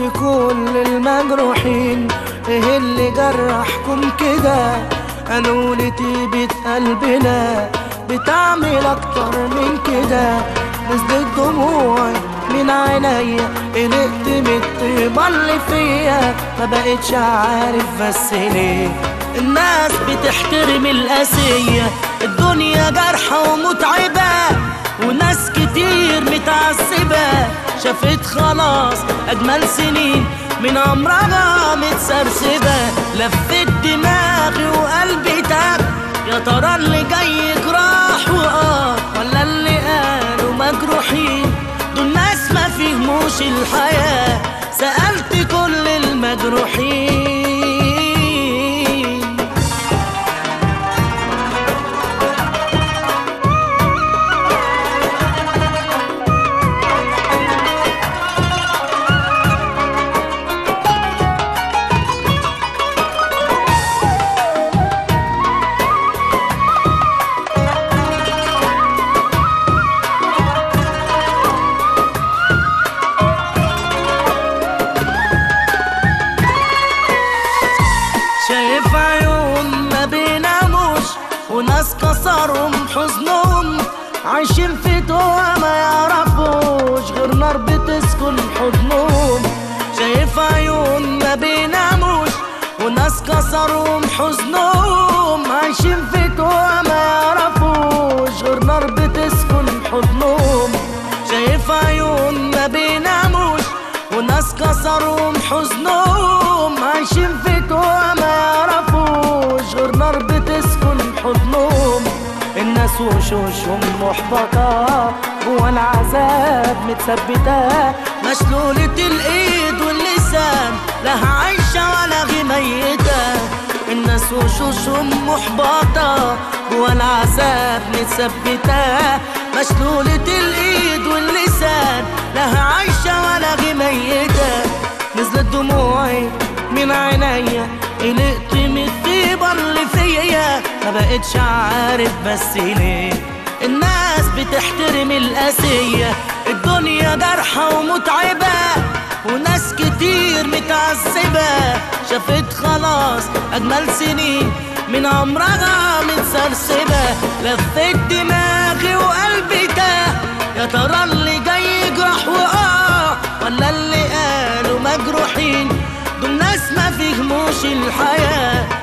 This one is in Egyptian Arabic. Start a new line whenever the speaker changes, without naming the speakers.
كل المجروحين ايه اللي جرحكم كده قالوا لي طيبة قلبنا بتعمل اكتر من كده نزلت دموعي من عينيا قلقت من الطيبة اللي فيا ما بقتش عارف بس ليه الناس بتحترم القاسية الدنيا جارحة ومتعبة وناس كتير متعذبة شافت خلاص أجمل سنين من عمرها متسرسبة لفت دماغي وقلبي تاب يا ترى اللي جاي جراح وآه ولا اللي قالوا مجروحين دول ناس ما فهموش الحياة سألت كل المجروحين شايف عيون ما بيناموش وناس كسرهم حزنهم عايشين في توه ما يعرفوش غير نار بتسكن حضنهم شايف عيون ما بيناموش وناس كسرهم حزنهم عايشين في توه ما يعرفوش غير نار بتسكن حضنهم شايف عيون ما بيناموش وناس كسرهم حزنهم عايشين في توه ما يعرفوش غير نار بتسكن حضنهم الناس وشوشهم محبطة جوا العذاب متثبتة مشلولة الإيد واللسان لا عايشة ولا غي ميتة الناس وشوشهم محبطة جوا العذاب متثبتة مشلولة الإيد واللسان لا عايشة ولا غي ميتة نزلت دموعي من عينيا قلقت من الطيبة اللي فيا ما بقتش عارف بس ليه الناس بتحترم القاسية الدنيا جارحة ومتعبة وناس كتير متعذبة شافت خلاص أجمل سنين من عمرها متسرسبة لفت دماغي وقلبي تاه يا ترى اللي جاي يجرح وآه ولا اللي قالوا مجروحين دول ناس ما فهموش الحياة